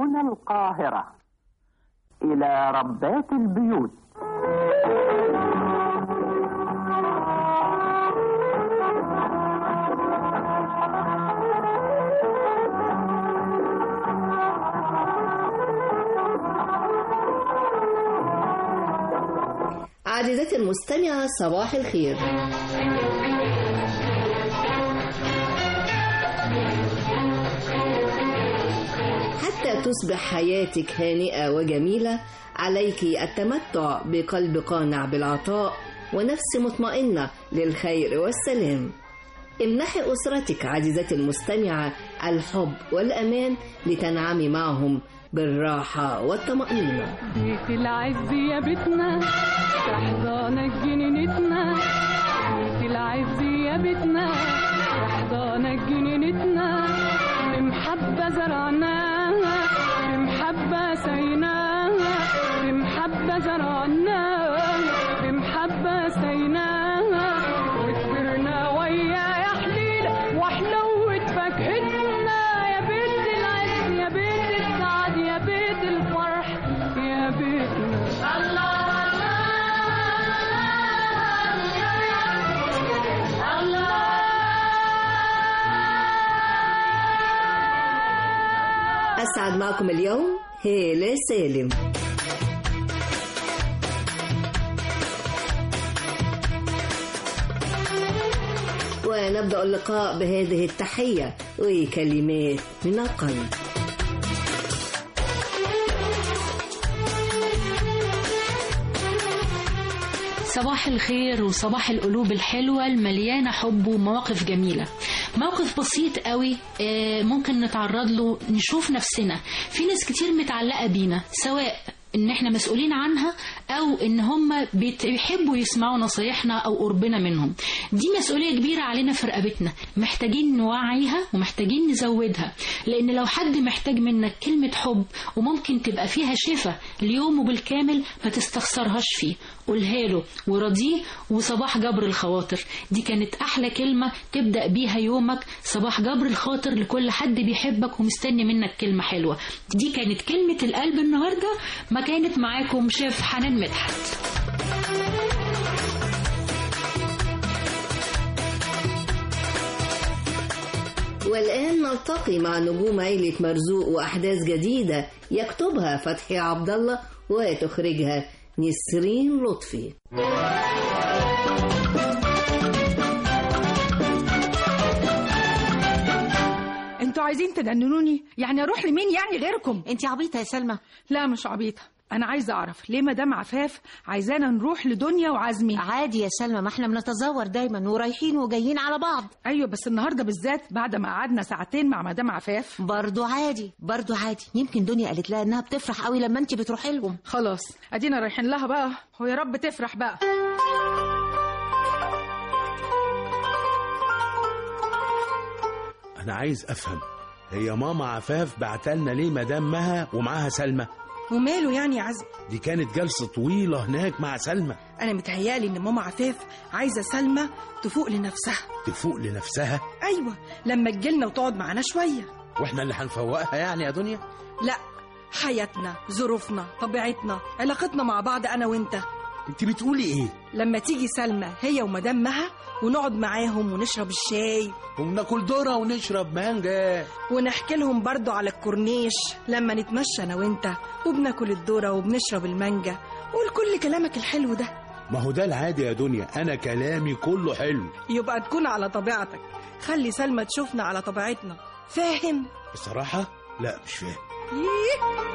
هنا القاهرة إلى ربات البيوت عزيزتي المستمعة صباح الخير حتى تصبح حياتك هانئة وجميلة عليك التمتع بقلب قانع بالعطاء ونفس مطمئنة للخير والسلام امنحي أسرتك عزيزتي المستمعة الحب والأمان لتنعمي معهم بالراحة والطمأنينة بيت العز يا بيتنا تحضانك جنينتنا بيت العز يا بيتنا تحضانك جنينتنا بمحبة زرعناها بمحبة سيناها بمحبة زرعناها بمحبة سيناها وكبرنا ويا يا حليلة وحلوة فاكهتنا يا بيت العز يا بيت السعد يا بيت الفرح يا بيتنا الله أسعد معكم اليوم هيلة سالم ونبدأ اللقاء بهذه التحية وكلمات من القلب صباح الخير وصباح القلوب الحلوة المليانة حب ومواقف جميلة موقف بسيط قوي آه، ممكن نتعرض له نشوف نفسنا في ناس كتير متعلقة بينا سواء ان احنا مسؤولين عنها او ان هم بيحبوا يسمعوا نصايحنا او قربنا منهم دي مسؤولية كبيرة علينا في رقبتنا محتاجين نوعيها ومحتاجين نزودها لان لو حد محتاج منك كلمة حب وممكن تبقى فيها شفاء ليومه بالكامل ما تستخسرهاش فيه قولها له وراضيه وصباح جبر الخواطر دي كانت احلى كلمة تبدأ بيها يومك صباح جبر الخاطر لكل حد بيحبك ومستني منك كلمة حلوة دي كانت كلمة القلب النهاردة ما كانت معاكم شيف حنان مدحت والآن نلتقي مع نجوم عيلة مرزوق وأحداث جديدة يكتبها فتحي عبد الله وتخرجها نسرين لطفي انتوا عايزين تجننوني يعني اروح لمين يعني غيركم انت عبيطه يا سلمى لا مش عبيطه انا عايزه اعرف ليه مدام عفاف عايزانا نروح لدنيا وعزمي عادي يا سلمى ما احنا بنتزور دايما ورايحين وجايين على بعض ايوه بس النهارده بالذات بعد ما قعدنا ساعتين مع مدام عفاف برضو عادي برضو عادي يمكن دنيا قالت لها انها بتفرح قوي لما انت بتروحي لهم خلاص ادينا رايحين لها بقى ويا رب تفرح بقى انا عايز افهم هي ماما عفاف بعتلنا ليه مدام مها ومعاها سلمى وماله يعني يا عزم دي كانت جلسة طويلة هناك مع سلمى انا متهيالي ان ماما عفاف عايزه سلمى تفوق لنفسها تفوق لنفسها ايوه لما تجيلنا وتقعد معانا شويه واحنا اللي هنفوقها يعني يا دنيا لا حياتنا ظروفنا طبيعتنا علاقتنا مع بعض انا وانت انت بتقولي ايه لما تيجي سلمى هي ومدام مها ونقعد معاهم ونشرب الشاي وناكل ذره ونشرب مانجا ونحكي لهم برضو على الكورنيش لما نتمشى انا وانت وبناكل الذره وبنشرب المانجا قول كل كلامك الحلو ده ما هو ده العادي يا دنيا انا كلامي كله حلو يبقى تكون على طبيعتك خلي سلمى تشوفنا على طبيعتنا فاهم بصراحة لا مش فاهم إيه؟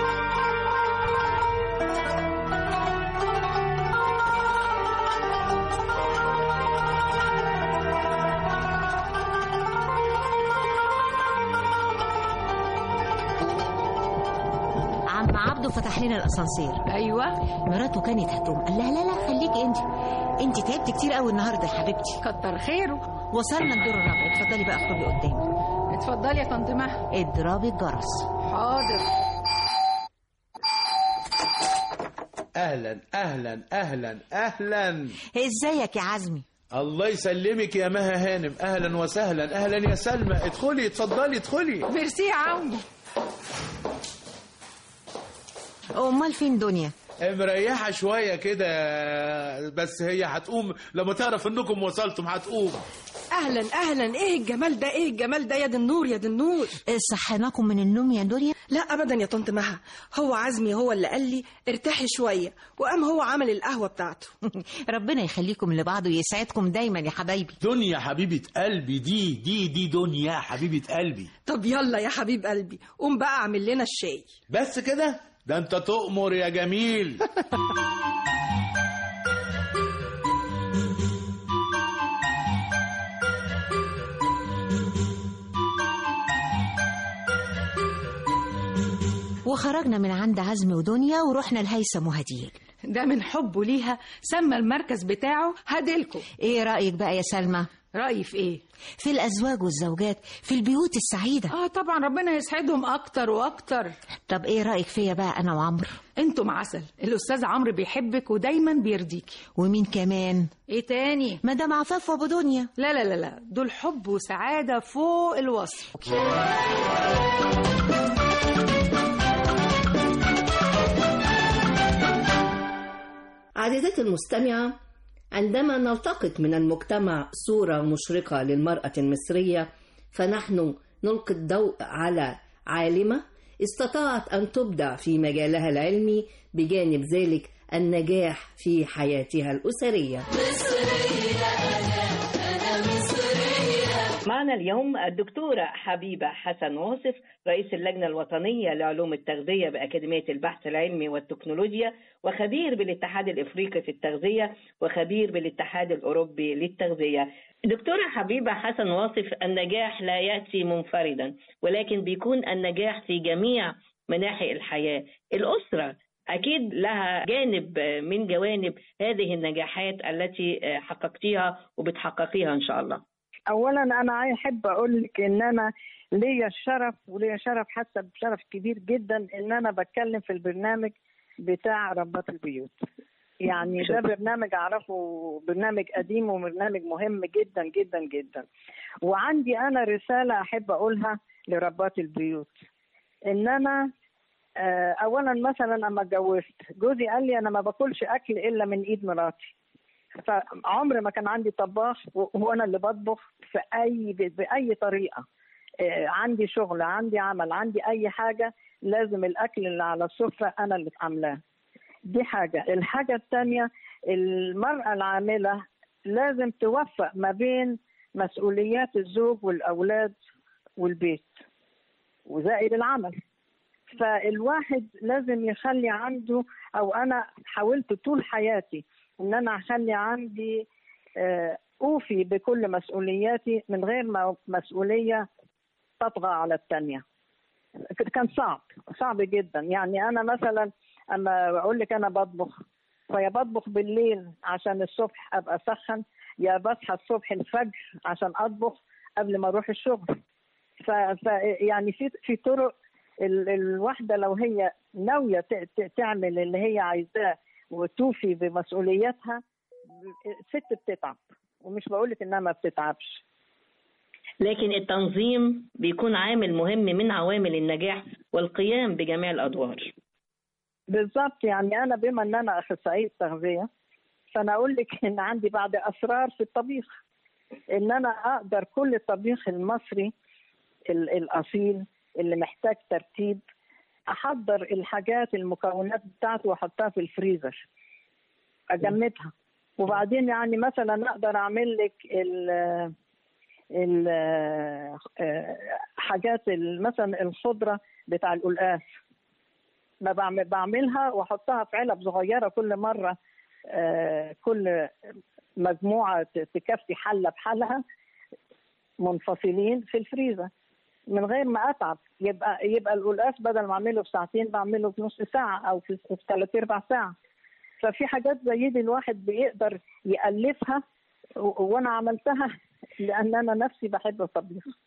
عم عبده فتح لنا الاسانسير ايوه مراته كانت هتقوم قال لها لا لا خليكي انت انت تعبتي كتير قوي النهارده يا حبيبتي كتر خيره وصلنا الدور الرابع اتفضلي بقى اخرجي قدامي اتفضلي يا طنط مها اضربي الجرس حاضر اهلا اهلا اهلا اهلا ازيك يا عزمي الله يسلمك يا مها هانم اهلا وسهلا اهلا يا سلمى ادخلي اتفضلي ادخلي ميرسي يا عمي امال فين دنيا مريحة شوية كده بس هي هتقوم لما تعرف انكم وصلتم هتقوم اهلا اهلا ايه الجمال ده ايه الجمال ده يا دي النور يا دي النور صحيناكم من النوم يا دنيا لا ابدا يا طنط مها هو عزمي هو اللي قال لي ارتاحي شويه وقام هو عمل القهوه بتاعته ربنا يخليكم لبعض ويسعدكم دايما يا حبايبي دنيا حبيبة قلبي دي دي دي دنيا حبيبة قلبي طب يلا يا حبيب قلبي قوم بقى اعمل لنا الشاي بس كده ده انت تؤمر يا جميل وخرجنا من عند عزمي ودنيا ورحنا لهيثم وهديل ده من حبه ليها سمى المركز بتاعه هديلكم ايه رايك بقى يا سلمى رأيي في ايه في الازواج والزوجات في البيوت السعيده اه طبعا ربنا يسعدهم اكتر واكتر طب ايه رايك فيا بقى انا وعمرو انتم عسل الاستاذ عمرو بيحبك ودايما بيرضيكي ومين كمان ايه تاني مدام عفاف وابو دنيا لا لا لا لا دول حب وسعاده فوق الوصف عزيزتي المستمعة عندما نلتقط من المجتمع صورة مشرقة للمرأة المصرية فنحن نلقي الضوء على عالمة استطاعت أن تبدع في مجالها العلمي بجانب ذلك النجاح في حياتها الأسرية معنا اليوم الدكتورة حبيبة حسن واصف رئيس اللجنة الوطنية لعلوم التغذية بأكاديمية البحث العلمي والتكنولوجيا وخبير بالاتحاد الإفريقي في التغذية وخبير بالاتحاد الأوروبي للتغذية دكتورة حبيبة حسن واصف النجاح لا يأتي منفردا ولكن بيكون النجاح في جميع مناحي الحياة الأسرة أكيد لها جانب من جوانب هذه النجاحات التي حققتيها وبتحققيها إن شاء الله اولا انا احب اقول لك ان انا ليا الشرف وليا شرف حتى بشرف كبير جدا ان انا بتكلم في البرنامج بتاع ربات البيوت يعني ده برنامج اعرفه برنامج قديم وبرنامج مهم جدا جدا جدا وعندي انا رساله احب اقولها لربات البيوت ان انا اولا مثلا لما اتجوزت جوزي قال لي انا ما باكلش اكل الا من ايد مراتي فعمر ما كان عندي طباخ وانا اللي بطبخ في اي باي طريقه عندي شغل عندي عمل عندي اي حاجه لازم الاكل اللي على السفره انا اللي عاملاه دي حاجه الحاجه الثانيه المراه العامله لازم توفق ما بين مسؤوليات الزوج والاولاد والبيت وزائد العمل فالواحد لازم يخلي عنده او انا حاولت طول حياتي ان انا اخلي عندي اوفي بكل مسؤولياتي من غير ما مسؤوليه تطغى على الثانيه كان صعب صعب جدا يعني انا مثلا اما بقول لك انا بطبخ فيا بطبخ بالليل عشان الصبح ابقى اسخن يا بصحى الصبح الفجر عشان اطبخ قبل ما اروح الشغل ف, ف يعني في في طرق ال... الواحده لو هي ناويه ت... تعمل اللي هي عايزاه وتوفي بمسؤولياتها الست بتتعب ومش بقولك انها ما بتتعبش لكن التنظيم بيكون عامل مهم من عوامل النجاح والقيام بجميع الادوار بالظبط يعني انا بما ان انا اخصائيه تغذيه فانا اقول لك ان عندي بعض اسرار في الطبيخ ان انا اقدر كل الطبيخ المصري الاصيل اللي محتاج ترتيب احضر الحاجات المكونات بتاعته واحطها في الفريزر اجمدها وبعدين يعني مثلا اقدر اعمل لك ال ال حاجات مثلا الخضره بتاع القلقاس ما بعمل بعملها واحطها في علب صغيره كل مره كل مجموعه تكفي حله بحالها منفصلين في الفريزر من غير ما اتعب يبقى يبقى القلقاس بدل ما اعمله في ساعتين بعمله في نص ساعه او في ثلاث ارباع ساعه ففي حاجات زي دي الواحد بيقدر يالفها وانا عملتها لان انا نفسي بحب الطبيخ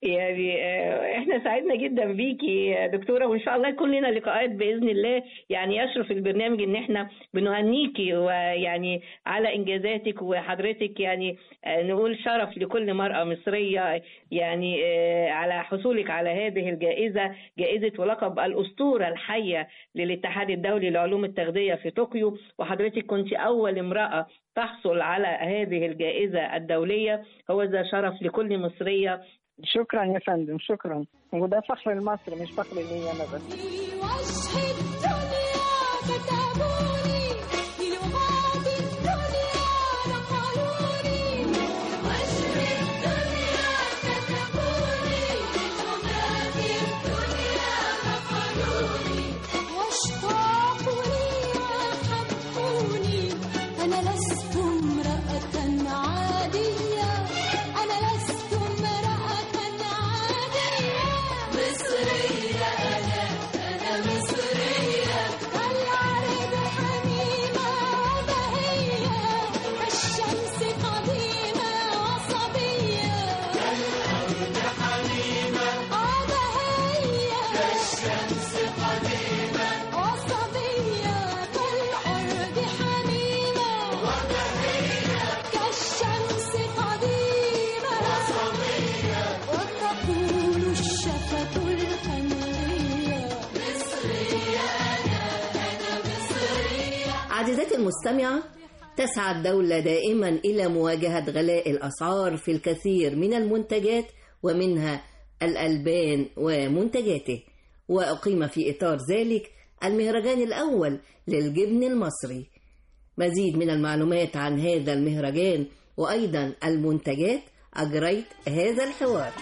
يعني آه، احنا سعدنا جدا بيكي يا دكتوره وان شاء الله يكون لنا لقاءات باذن الله يعني يشرف البرنامج ان احنا بنهنيكي ويعني على انجازاتك وحضرتك يعني آه، نقول شرف لكل مراه مصريه يعني آه، على حصولك على هذه الجائزه جائزه ولقب الاسطوره الحيه للاتحاد الدولي لعلوم التغذيه في طوكيو وحضرتك كنت اول امراه تحصل على هذه الجائزه الدوليه هو ذا شرف لكل مصريه شكرا يا فندم شكرا وده فخر لمصر مش فخر لي انا بس وجه الدنيا كتبوني للغات الدنيا نقلوني وجه الدنيا كتبوني للغات الدنيا نقلوني واشتاقوا لي وحبوني أنا لست امرأة عادية أنا لست امرأة عادية مصرية أنا أنا مصرية العرب حميمة وبهية كالشمس قديمة وصبية الأرض حميمة وبهية كالشمس قديمة وصبية كالأرض حميمة وبهية كالشمس قديمة وصبية وتقول الشفة الحنية مصرية أنا أنا مصرية عزيزتي المستمعة تسعى الدولة دائما إلى مواجهة غلاء الأسعار في الكثير من المنتجات ومنها الألبان ومنتجاته وأقيم في إطار ذلك المهرجان الأول للجبن المصري مزيد من المعلومات عن هذا المهرجان وأيضا المنتجات أجريت هذا الحوار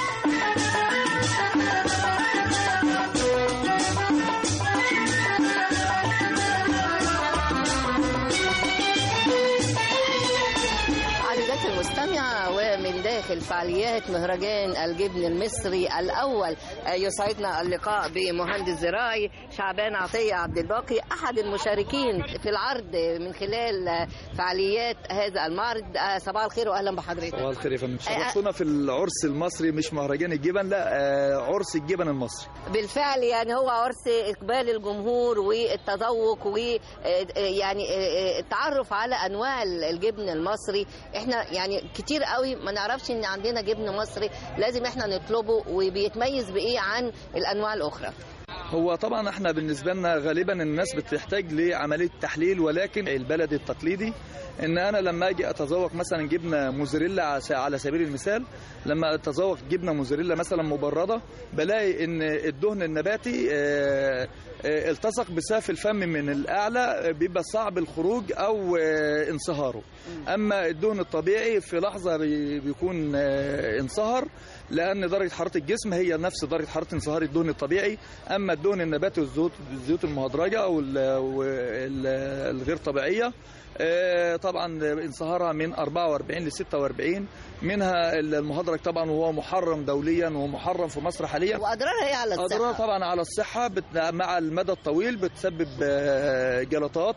عزيزتي المستمعة ومن داخل فعاليات مهرجان الجبن المصري الأول آه، يسعدنا اللقاء بمهندس زراعي شعبان عطية عبد الباقي أحد المشاركين في العرض من خلال آه، فعاليات هذا المعرض آه، صباح الخير وأهلا بحضرتك صباح الخير يا فندم شرفتونا في العرس المصري مش مهرجان الجبن لا آه، عرس الجبن المصري بالفعل يعني هو عرس إقبال الجمهور والتذوق ويعني التعرف على أنواع الجبن المصري احنا يعني كتير قوي ما نعرفش ان عندنا جبن مصري لازم احنا نطلبه وبيتميز بايه عن الانواع الاخرى هو طبعا احنا بالنسبه لنا غالبا الناس بتحتاج لعمليه تحليل ولكن البلدي التقليدي ان انا لما اجي اتذوق مثلا جبنه موزاريلا على س- على سبيل المثال لما اتذوق جبنه موزاريلا مثلا مبرده بلاقي ان الدهن النباتي آه، آه، التصق بسقف الفم من الاعلى آه، بيبقى صعب الخروج او آه، انصهاره اما الدهن الطبيعي في لحظه بي- بيكون آه، انصهر لان درجه حراره الجسم هي نفس درجه حراره انصهار الدهن الطبيعي اما الدهن النباتي والزيوت الزيوت المهدرجه او ال- وال- الغير طبيعيه آه، طبعا انصهارها من 44 ل 46 منها المهدرج طبعا وهو محرم دوليا ومحرم في مصر حاليا واضرارها ايه على اضرار الصحه طبعا على الصحه بت... مع المدى الطويل بتسبب آه، جلطات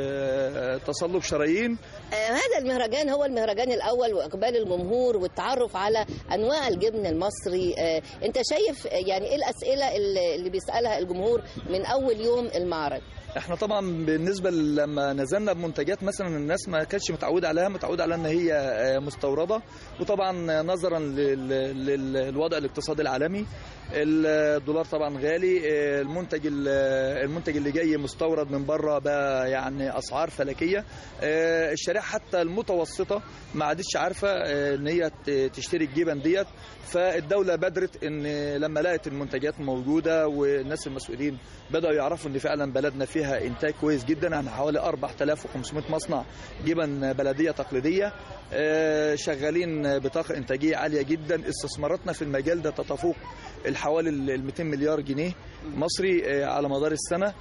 وتصلب شرايين آه، هذا المهرجان هو المهرجان الاول واقبال الجمهور والتعرف على انواع الجبن المصري آه، انت شايف آه، يعني ايه الاسئله اللي اللي بيسالها الجمهور من اول يوم المعرض احنا طبعا بالنسبه لما نزلنا بمنتجات مثلا الناس ما كانتش متعوده عليها متعوده على ان هي آه، مستورده وطبعا نظرا لل- لل- للوضع الاقتصادي العالمي الدولار طبعا غالي آه، المنتج ال- المنتج اللي جاي مستورد من بره بقى يعني اسعار فلكيه آه، الشريحه حتى المتوسطه ما عادتش عارفه آه، ان هي ت- تشتري الجبن ديت فالدوله بادرت ان لما لقت المنتجات موجوده والناس المسؤولين بداوا يعرفوا ان فعلا بلدنا فيها انتاج كويس جدا احنا حوالي 4500 مصنع جبن بلديه تقليديه آه، شغالين بطاقه انتاجيه عاليه جدا استثماراتنا في المجال ده تتفوق الحوالي ال 200 مليار جنيه مصري آه، على مدار السنه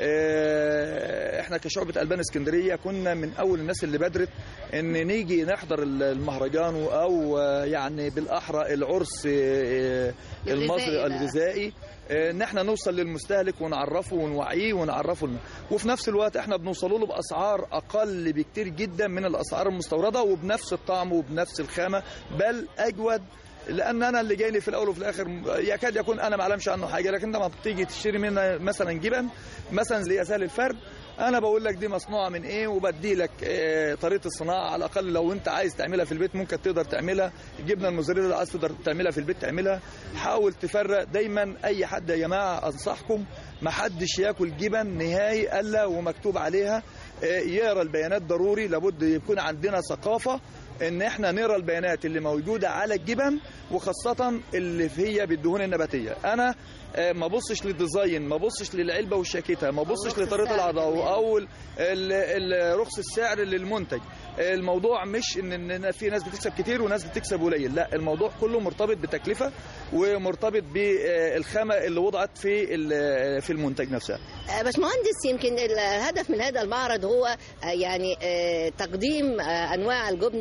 آه، احنا كشعبة ألبان اسكندرية كنا من أول الناس اللي بدرت إن نيجي نحضر المهرجان أو آه، يعني بالأحرى العرس آه، المصري الغذائي بقى. الغذائي آه، ان احنا نوصل للمستهلك ونعرفه ونوعيه ونعرفه لنا. وفي نفس الوقت احنا بنوصل له باسعار اقل بكتير جدا من الاسعار المستورده وبنفس الطعم وبنفس الخامه بل اجود لان انا اللي جايني في الاول وفي الاخر يكاد يكون انا ما اعلمش عنه حاجه لكن لما بتيجي تشتري منها مثلا جبن مثلا زي سهل الفرد انا بقول لك دي مصنوعه من ايه وبدي لك آه، طريقه الصناعه على الاقل لو انت عايز تعملها في البيت ممكن تقدر تعملها الجبنه الموزاريلا اللي عايز تقدر تعملها في البيت تعملها حاول تفرق دايما اي حد يا جماعه انصحكم ما حدش ياكل جبن نهائي الا ومكتوب عليها آه، يقرا البيانات ضروري لابد يكون عندنا ثقافه ان احنا نقرا البيانات اللي موجوده على الجبن وخاصه اللي هي بالدهون النباتيه انا آه، ما بصش للديزاين ما بصش للعلبه والشاكيته ما بصش لطريقه العضاء او ال- ال- ال- رخص السعر للمنتج الموضوع مش ان إن في ناس بتكسب كتير وناس بتكسب قليل لا الموضوع كله مرتبط بتكلفه ومرتبط بالخامه اللي وضعت في ال- في المنتج نفسها آه، باشمهندس يمكن الهدف من هذا المعرض هو آه، يعني آه، تقديم آه، انواع الجبن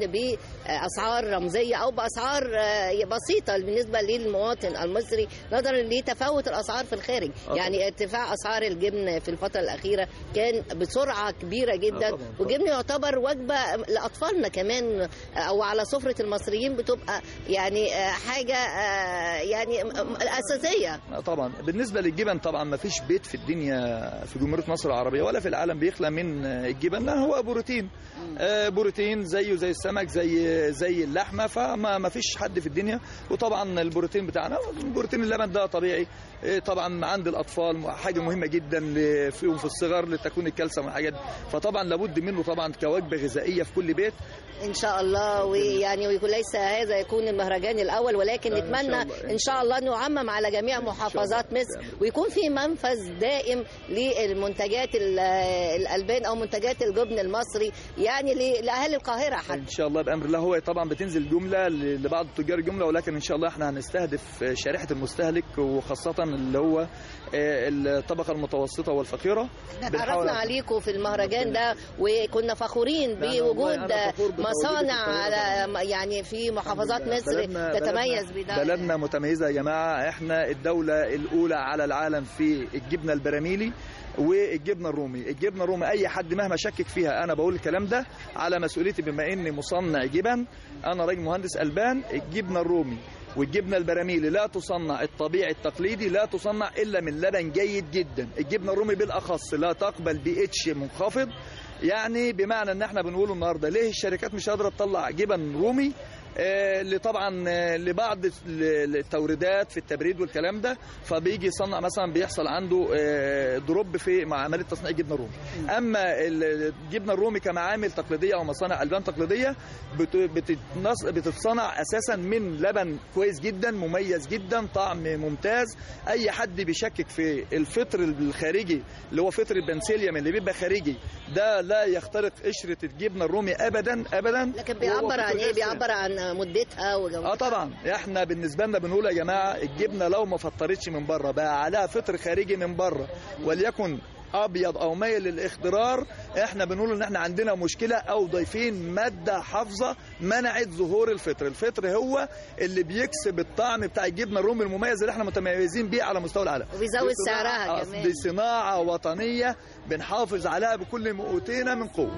باسعار رمزيه او باسعار آه، بسيطه بالنسبه للمواطن المصري نظرا لتفاوت الاسعار في الخارج آه. يعني ارتفاع اسعار الجبن في الفتره الاخيره كان بسرعه كبيره جدا آه، طبعاً، طبعاً. والجبن يعتبر وجبه لاطفالنا كمان آه، او على سفره المصريين بتبقى يعني آه، حاجه آه، يعني م- م- اساسيه آه طبعا بالنسبه للجبن طبعا ما فيش بيت في الدنيا في جمهوريه مصر العربيه ولا في العالم بيخلى من آه، الجبن لا هو بروتين آه، بروتين زيه زي السمك زي زي اللحمه فما ما فيش حد في الدنيا وطبعا البروتين بتاعنا بروتين اللبن ده طبيعي آه، طبعا عند الاطفال حاجه مهمه جدا ل- فيهم في الصغر لتكوين الكالسيوم والحاجات دي. فطبعا لابد منه طبعا كوجبه غذائيه في كل بيت ان شاء الله ويعني ويكون ليس هذا يكون المهرجان الاول ولكن لا، إن شاء نتمنى الله. ان شاء الله انه يعمم على جميع محافظات مصر ويكون في منفذ دائم للمنتجات ال- الالبان او منتجات الجبن المصري يعني ل- لاهالي القاهره حتى ان شاء الله بامر الله هو طبعا بتنزل جمله ل- لبعض تجار الجمله ولكن ان شاء الله احنا هنستهدف شريحه المستهلك وخاصه اللي هو آه، الطبقه المتوسطه والفقيره بنحاول- تعرفنا عليكم في المهرجان ده وكنا فخورين لا، أنا والله بوجود أنا فخور بتواجدي في مصانع القاهرة على يعني في محافظات مصر بلدنا- تتميز بلدنا- بده بلدنا متميزه يا جماعه احنا الدوله الاولى على العالم في الجبنه البراميلي والجبنه الرومي الجبنه الرومي اي حد مهما شكك فيها انا بقول الكلام ده على مسؤوليتي بما اني مصنع جبن انا راجل مهندس البان الجبنه الرومي والجبنه البراميلي لا تصنع الطبيعي التقليدي لا تصنع الا من لبن جيد جدا الجبنه الرومي بالاخص لا تقبل بي اتش منخفض يعني بمعنى ان احنا بنقول النهارده ليه الشركات مش قادره تطلع جبن رومي آه، اللي طبعا آه، لبعض ال- التوريدات في التبريد والكلام ده فبيجي يصنع مثلا بيحصل عنده آه، دروب في مع عمليه تصنيع الجبنه الرومي اما ال- الجبنه الرومي كمعامل تقليديه او مصانع البان تقليديه بت- بتتنص- بتتصنع اساسا من لبن كويس جدا مميز جدا طعم ممتاز اي حد بيشكك في الفطر الخارجي اللي هو فطر البنسليوم اللي بيبقى خارجي ده لا يخترق قشره الجبنه الرومي ابدا ابدا لكن وهو بيعبر عن فطر ايه غير بيعبر عن مدتها وجودتها اه طبعا احنا بالنسبه لنا بنقول يا جماعه الجبنه لو ما فطرتش من بره بقى عليها فطر خارجي من بره وليكن ابيض او مايل للاخضرار احنا بنقول ان احنا عندنا مشكله او ضايفين ماده حافظه منعت ظهور الفطر الفطر هو اللي بيكسب الطعم بتاع الجبنه الرومي المميز اللي احنا متميزين بيه على مستوى العالم وبيزود دي صناعة- سعرها آه، كمان. دي صناعه وطنيه بنحافظ عليها بكل ما اوتينا من قوه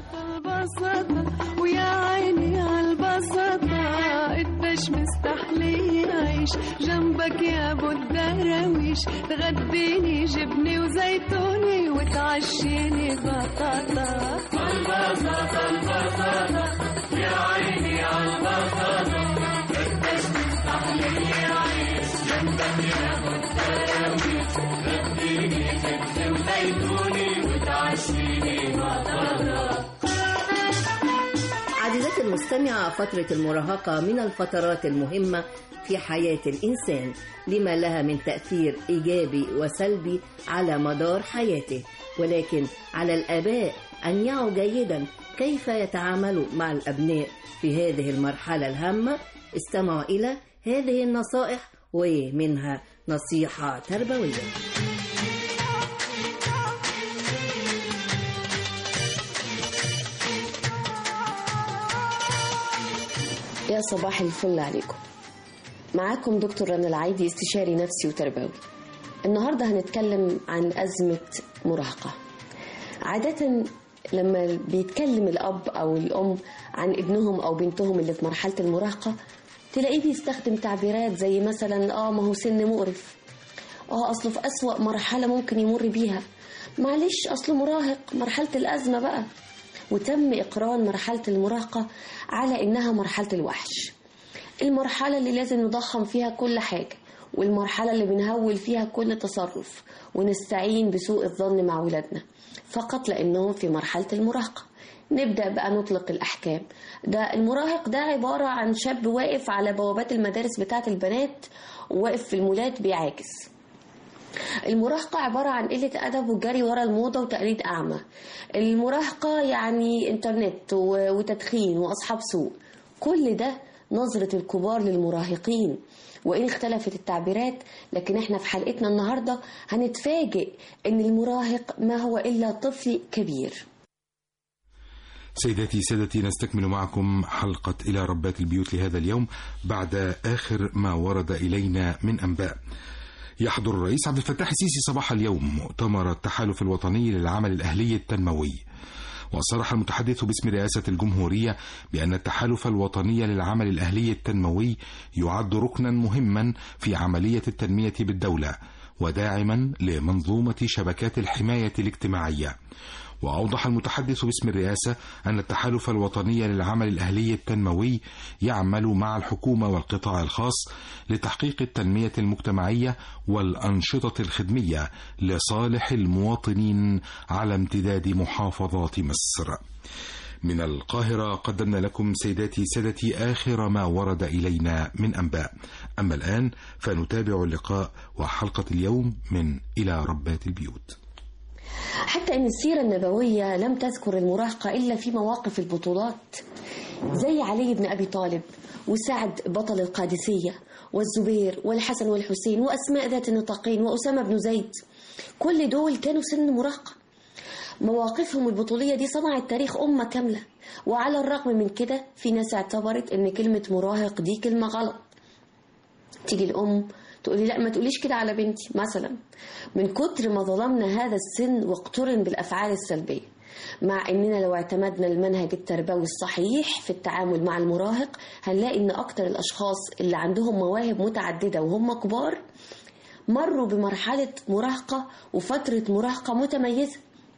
البساطة ويا عيني عالبساطة قديش مستحلي يعيش جنبك يا ابو الدراويش تغديني جبني وزيتوني وتعشيني بطاطا البساطة البساطة يا عيني عالبساطة قديش مستحلي يعيش جنبك يا ابو الدراويش غديني جبني وزيتوني وتعشيني بطاطا عزيزتي المستمعة فترة المراهقة من الفترات المهمة في حياة الإنسان لما لها من تأثير إيجابي وسلبي على مدار حياته ولكن على الآباء أن يعوا جيدا كيف يتعاملوا مع الأبناء في هذه المرحلة الهامة استمعوا إلى هذه النصائح ومنها نصيحة تربوية يا صباح الفل عليكم معاكم دكتور رنا العايدي استشاري نفسي وتربوي النهاردة هنتكلم عن أزمة مراهقة عادة لما بيتكلم الأب أو الأم عن ابنهم أو بنتهم اللي في مرحلة المراهقة تلاقيه بيستخدم تعبيرات زي مثلا اه ما هو سن مقرف اه اصله في اسوأ مرحلة ممكن يمر بيها معلش اصله مراهق مرحلة الازمة بقى وتم اقران مرحلة المراهقة على انها مرحلة الوحش المرحلة اللي لازم نضخم فيها كل حاجة والمرحلة اللي بنهول فيها كل تصرف ونستعين بسوء الظن مع ولادنا فقط لأنهم في مرحلة المراهقة نبدأ بقى نطلق الأحكام ده المراهق ده عبارة عن شاب واقف على بوابات المدارس بتاعة البنات وواقف في المولات بيعاكس المراهقة عبارة عن قلة أدب والجري ورا الموضة وتقليد أعمى المراهقة يعني إنترنت و- وتدخين وأصحاب سوء كل ده نظرة الكبار للمراهقين وإن اختلفت التعبيرات لكن احنا في حلقتنا النهاردة هنتفاجئ إن المراهق ما هو إلا طفل كبير سيداتي سادتي نستكمل معكم حلقة إلى ربات البيوت لهذا اليوم بعد آخر ما ورد إلينا من أنباء يحضر الرئيس عبد الفتاح السيسي صباح اليوم مؤتمر التحالف الوطني للعمل الأهلي التنموي وصرح المتحدث باسم رئاسة الجمهورية بأن التحالف الوطني للعمل الأهلي التنموي يعد ركنا مهما في عملية التنمية بالدولة وداعما لمنظومة شبكات الحماية الاجتماعية وأوضح المتحدث باسم الرئاسة أن التحالف الوطني للعمل الأهلي التنموي يعمل مع الحكومة والقطاع الخاص لتحقيق التنمية المجتمعية والأنشطة الخدمية لصالح المواطنين على امتداد محافظات مصر. من القاهرة قدمنا لكم سيداتي سادتي آخر ما ورد إلينا من أنباء أما الآن فنتابع اللقاء وحلقة اليوم من إلى ربات البيوت حتى ان السيره النبويه لم تذكر المراهقه الا في مواقف البطولات زي علي بن ابي طالب وسعد بطل القادسيه والزبير والحسن والحسين واسماء ذات النطاقين واسامه بن زيد كل دول كانوا سن مراهقه مواقفهم البطولية دي صنعت تاريخ أمة كاملة وعلى الرغم من كده في ناس اعتبرت إن كلمة مراهق دي كلمة غلط تيجي الأم تقولي لا ما تقوليش كده على بنتي مثلا من كتر ما ظلمنا هذا السن واقترن بالافعال السلبيه مع اننا لو اعتمدنا المنهج التربوي الصحيح في التعامل مع المراهق هنلاقي ان اكتر الاشخاص اللي عندهم مواهب متعدده وهم كبار مروا بمرحله مراهقه وفتره مراهقه متميزه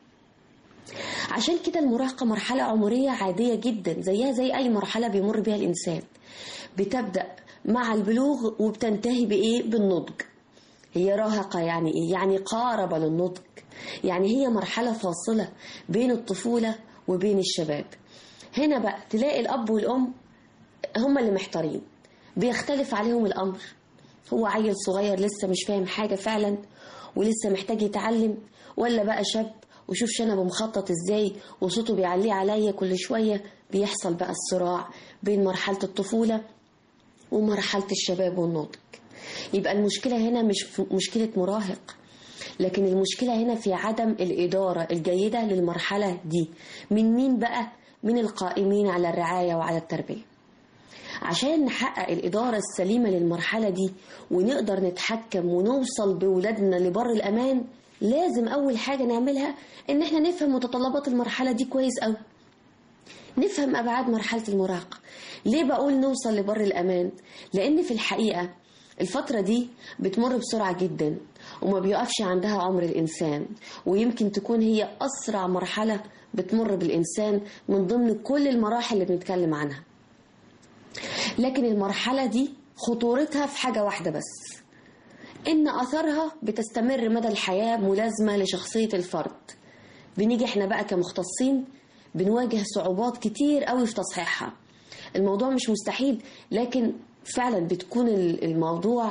عشان كده المراهقه مرحله عمريه عاديه جدا زيها زي اي مرحله بيمر بيها الانسان بتبدا مع البلوغ وبتنتهي بايه بالنضج هي راهقة يعني ايه يعني قاربة للنضج يعني هي مرحلة فاصلة بين الطفولة وبين الشباب هنا بقى تلاقي الأب والأم هما اللي محتارين بيختلف عليهم الأمر هو عيل صغير لسه مش فاهم حاجة فعلا ولسه محتاج يتعلم ولا بقى شاب وشوف شنبه مخطط ازاي وصوته بيعليه عليا كل شوية بيحصل بقى الصراع بين مرحلة الطفولة ومرحلة الشباب والنضج يبقى المشكلة هنا مش في مشكلة مراهق لكن المشكلة هنا في عدم الإدارة الجيدة للمرحلة دي من مين بقى؟ من القائمين على الرعاية وعلى التربية عشان نحقق الإدارة السليمة للمرحلة دي ونقدر نتحكم ونوصل بولادنا لبر الأمان لازم أول حاجة نعملها إن احنا نفهم متطلبات المرحلة دي كويس أوي نفهم أبعاد مرحلة المراهقة ليه بقول نوصل لبر الأمان؟ لأن في الحقيقة الفترة دي بتمر بسرعة جدا وما بيقفش عندها عمر الإنسان ويمكن تكون هي أسرع مرحلة بتمر بالإنسان من ضمن كل المراحل اللي بنتكلم عنها لكن المرحلة دي خطورتها في حاجة واحدة بس إن أثرها بتستمر مدى الحياة ملازمة لشخصية الفرد بنيجي احنا بقى كمختصين بنواجه صعوبات كتير قوي في تصحيحها الموضوع مش مستحيل لكن فعلا بتكون الموضوع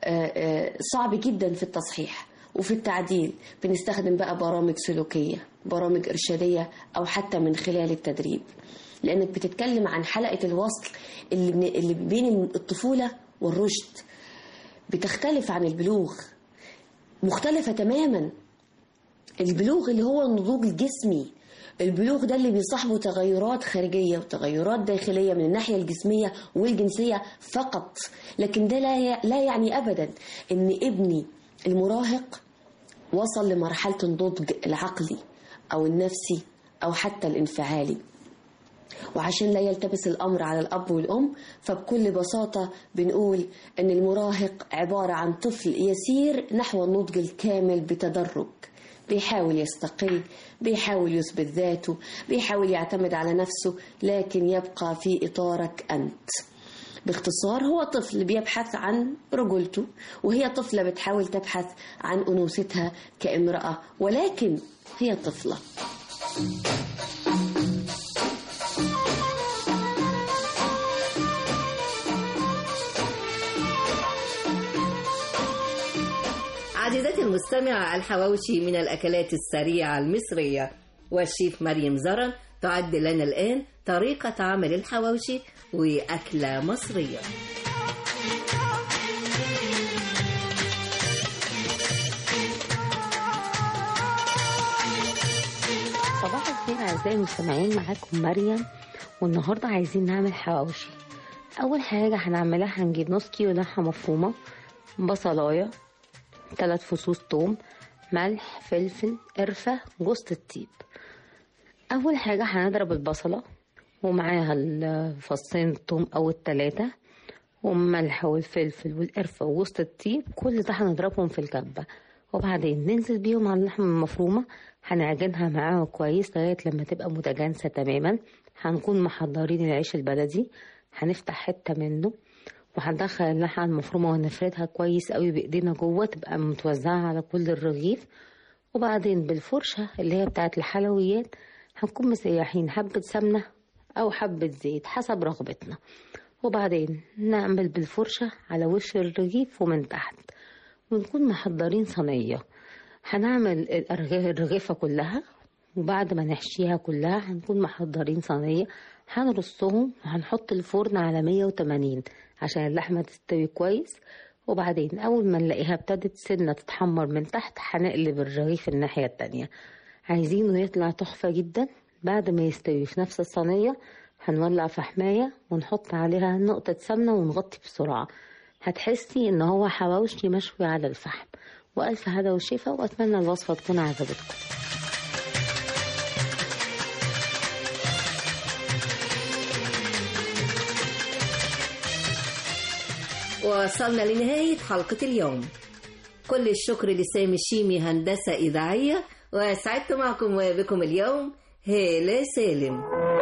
صعب جدا في التصحيح وفي التعديل بنستخدم بقى برامج سلوكية برامج إرشادية أو حتى من خلال التدريب لأنك بتتكلم عن حلقة الوصل اللي, اللي بين الطفولة والرشد بتختلف عن البلوغ مختلفة تماما البلوغ اللي هو النضوج الجسمي البلوغ ده اللي بيصاحبه تغيرات خارجية وتغيرات داخلية من الناحية الجسمية والجنسية فقط لكن ده لا لا يعني أبدا إن ابني المراهق وصل لمرحلة النضج العقلي أو النفسي أو حتى الانفعالي وعشان لا يلتبس الأمر على الأب والأم فبكل بساطة بنقول أن المراهق عبارة عن طفل يسير نحو النضج الكامل بتدرج بيحاول يستقل بيحاول يثبت ذاته بيحاول يعتمد على نفسه لكن يبقى في إطارك أنت باختصار هو طفل بيبحث عن رجولته وهي طفلة بتحاول تبحث عن أنوثتها كامرأة ولكن هي طفلة عزيزتي المستمعة الحواوشي من الأكلات السريعة المصرية والشيف مريم زرن تعد لنا الآن طريقة عمل الحواوشي وأكلة مصرية صباح الخير اعزائي المستمعين معاكم مريم والنهارده عايزين نعمل حواوشي اول حاجه هنعملها هنجيب نص كيلو لحمه مفرومه بصلايه ثلاث فصوص توم ملح فلفل قرفه جوز الطيب اول حاجه هنضرب البصله ومعاها الفصين التوم او التلاتة والملح والفلفل والقرفة ووسط الطيب كل ده هنضربهم في الكبة وبعدين ننزل بيهم على اللحمة المفرومة هنعجنها معاها كويس لغاية لما تبقى متجانسة تماما هنكون محضرين العيش البلدي هنفتح حتة منه وهندخل اللحمة المفرومة ونفردها كويس قوي بإيدينا جوه تبقى متوزعة على كل الرغيف وبعدين بالفرشة اللي هي بتاعت الحلويات هنكون مسيحين حبة سمنة أو حبة زيت حسب رغبتنا وبعدين نعمل بالفرشة على وش الرغيف ومن تحت ونكون محضرين صينية هنعمل الأرغ- الرغيفة كلها وبعد ما نحشيها كلها هنكون محضرين صينية هنرصهم وهنحط الفرن على 180 عشان اللحمة تستوي كويس وبعدين أول ما نلاقيها ابتدت سنة تتحمر من تحت هنقلب الرغيف الناحية التانية عايزينه يطلع تحفة جدا بعد ما يستوي في نفس الصينية هنولع فحماية ونحط عليها نقطة سمنة ونغطي بسرعة هتحسي ان هو حواوشي مشوي على الفحم وألف هذا وشفا وأتمنى الوصفة تكون عجبتكم وصلنا لنهاية حلقة اليوم كل الشكر لسامي الشيمي هندسة إذاعية وسعدت معكم وبكم اليوم هالة سالم